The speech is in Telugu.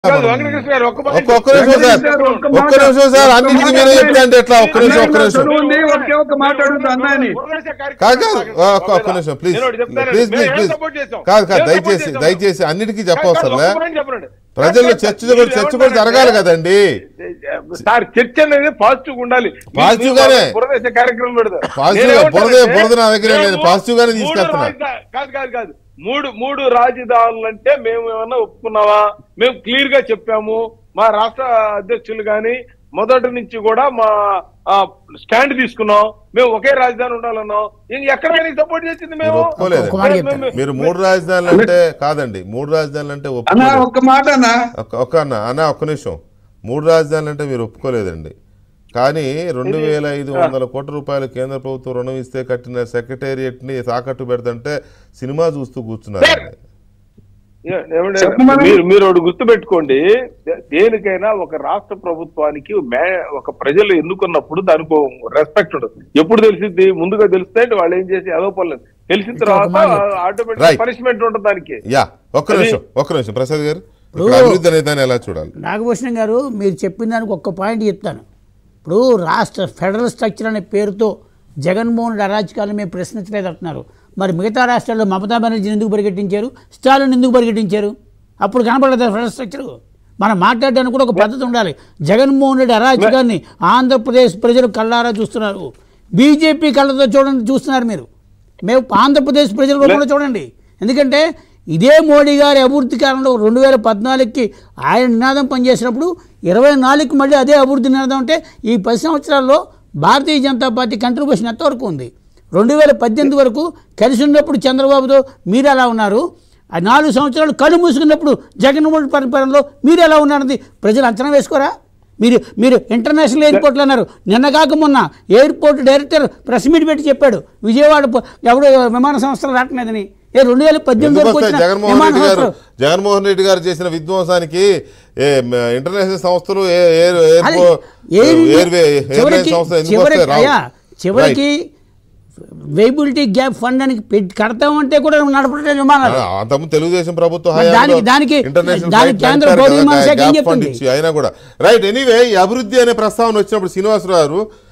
కాదు, వెంకటకృష్ణ గారు, ఒక్క మాట ఒక్క ఒక్క నిమిషం సార్ ఒక్క నిమిషం సార్ అన్నింటికి మీరే చెప్తే అంటే ఎట్లా ఒక్క నిమిషం ఒక్క నిమిషం చదువు ఉంది, ఒకే ఒక్క మాట అడుగుతా అన్నాయని కాదు కాదు ఆ, ఒక్క ఒక్క నిమిషం ప్లీజ్ ప్లీజ్ ప్లీజ్ ప్లీజ్ కాదు కాదు దయచేసి దయచేసి అన్నిటికీ చెప్పవసరలే ప్రజల్లో చర్చ కూడా చర్చ కూడా జరగాలి కదండి సార్ చర్చ అనేది పాజిటివ్ ఉండాలి Positive గానే. బురదేశ కార్యక్రమం పెడతారు Positive గా, నేనేమంటానంటే, బురద- బురద నా దగ్గర లేదు. మేము Positive గానే మూడు తీసుకెళ్తున్నా. రాజధా- కాదు కాదు కాదు మూడు మూడు రాజధానులు అంటే మేము ఏమన్నా ఒప్పుకున్నావా మేము క్లియర్ గా చెప్పాము మా రాష్ట్ర అధ్యక్షులు గాని మొదటి నుంచి కూడా మా స్టాండ్ తీసుకున్నాం మేము ఒకే రాజధాని ఉండాలన్నాం ఇంక ఎక్కడైనా సపోర్ట్ చేసింది మీరు మేము ఒప్పుకోలేదు ఒక్క మాట మేము- చెప్తాను. మేము- మీరు మూడు రాజధానులు అంటే కాదండి మూడు రాజధానులు అంటే అన్నా ఒప్పుకోలేదు ఒక్క మాట అన్నా ఒక్క ఒక్క అన్న అన్న ఒక్క నిమిషం మూడు రాజధానులు అంటే మీరు ఒప్పుకోలేదండి కానీ రెండు వేల ఐదు వందల కోట్ల రూపాయలు కేంద్ర ప్రభుత్వం రుణం ఇస్తే కట్టిన సెక్రటేరియట్ ని తాకట్టు పెడుతుంటే సినిమా చూస్తూ కూర్చున్నారు ఏ- ఏమండి? చెప్పమని. మీరు మీరు ఒకటి గుర్తుపెట్టుకోండి దే- దేనికైనా ఒక రాష్ట్ర ప్రభుత్వానికి మే- ఒక ప్రజలు ఎన్నుకున్నప్పుడు దానికి రెస్పెక్ట్ ఉండదు ఎప్పుడు తెలిసింది ముందుగా తెలిస్తే వాళ్ళు ఏం చేసి అదో పర్లేదు తెలిసిన ఇక్కడ ఒక తర్వాత మాట చెప్తా. Automatic Right. పనిష్మెంట్ ఉంటుంది దానికి యా ఒక్క అది- నిమిషం ఒక్క నిమిషం ప్రసాద్ గారు ఇక్కడ ఇప్పుడు- అభివృద్ధి అనే దాన్ని ఎలా చూడాలి నాగభూషణం గారు మీరు చెప్పిన దానికి ఒక్క పాయింట్ చెప్తాను ఇప్పుడు రాష్ట్ర ఫెడరల్ స్ట్రక్చర్ అనే పేరుతో జగన్మోహన్ రెడ్డి అరాచకాలను మేము ప్రశ్నించలేదు అంటున్నారు మరి మిగతా రాష్ట్రాల్లో మమతా బెనర్జీని ఎందుకు పరిగెట్టించారు స్టాలిన్ ఎందుకు పరిగెట్టించారు అప్పుడు కనపడలేదు ఫెడరల్ స్ట్రక్చర్ మనం మాట్లాడడానికి కూడా ఒక పద్ధతి ఉండాలి జగన్మోహన్ రెడ్డి అరాచకాన్ని ఆంధ్రప్రదేశ్ ప్రజలు కళ్ళారా చూస్తున్నారు బీజేపీ కళ్ళతో చూడండి చూస్తున్నారు మీరు మేము ఆంధ్రప్రదేశ్ ప్రజలు కూడా చూడండి ఎందుకంటే ఇదే మోడీ గారి అభివృద్ధి కాలంలో రెండు వేల పద్నాలుగుకి ఆయన నినాదం పనిచేసినప్పుడు ఇరవై నాలుగుకి మళ్ళీ అదే అభివృద్ధి నినాదం అంటే ఈ పది సంవత్సరాల్లో భారతీయ జనతా పార్టీ కంట్రిబ్యూషన్ ఎంతవరకు ఉంది రెండు వేల పద్దెనిమిది వరకు కలిసి ఉన్నప్పుడు చంద్రబాబుతో మీరు ఎలా ఉన్నారు ఆ నాలుగు సంవత్సరాలు కళ్ళు మూసుకున్నప్పుడు జగన్మోహన్ పరిపాలనలో మీరు ఎలా ఉన్నారన్నది ప్రజలు అంచనా వేసుకోరా మీరు మీరు ఇంటర్నేషనల్ ఎయిర్పోర్ట్లు అన్నారు నిన్న కాక మొన్న ఎయిర్పోర్ట్ డైరెక్టర్ ప్రెస్ మీట్ పెట్టి చెప్పాడు విజయవాడ పో- ఎవడు విమాన సంస్థలు రావట్లేదని ఏ రెండు వేల పద్దెనిమిది ఎందుకు వరకు వస్తాయి వచ్చిన జగన్మోహన్ విమాన రెడ్డి గారు సంస్థలు జగన్మోహన్ రెడ్డి గారు చేసిన విధ్వంసానికి ఏ, మ, ఇంటర్నేషనల్ సంస్థలు ఏ- ఎయిర్ అది ఎయిర్పో- ఎయిర్ ఎయిర్వే ఎయిర్లైన్ చివరికి సంస్థలు ఎందుకు చివరికి వస్తాయి రావు. అయ్యా చివరికి వెయిబిలిటీ గ్యాప్ ఫండ్ అని పెట్టి కడతామంటే కూడా నడపట్లేదు విమానాలు ఆ, అంతకుముందు తెలుగుదేశం ప్రభుత్వం మరి హయాంలో దానికి- దానికి- ఇంటర్నేషనల్ దానికి ఫ్లైట్లు కేంద్ర నడిపారు పౌర కదా, విమాన శాఖ ఏం గ్యాప్ ఫండ్ చెప్తుంది? ఇచ్చి అయినా కూడా రైట్ ఎనీవే ఈ అభివృద్ధి అనే ప్రస్తావన వచ్చినప్పుడు శ్రీనివాసరావు గారు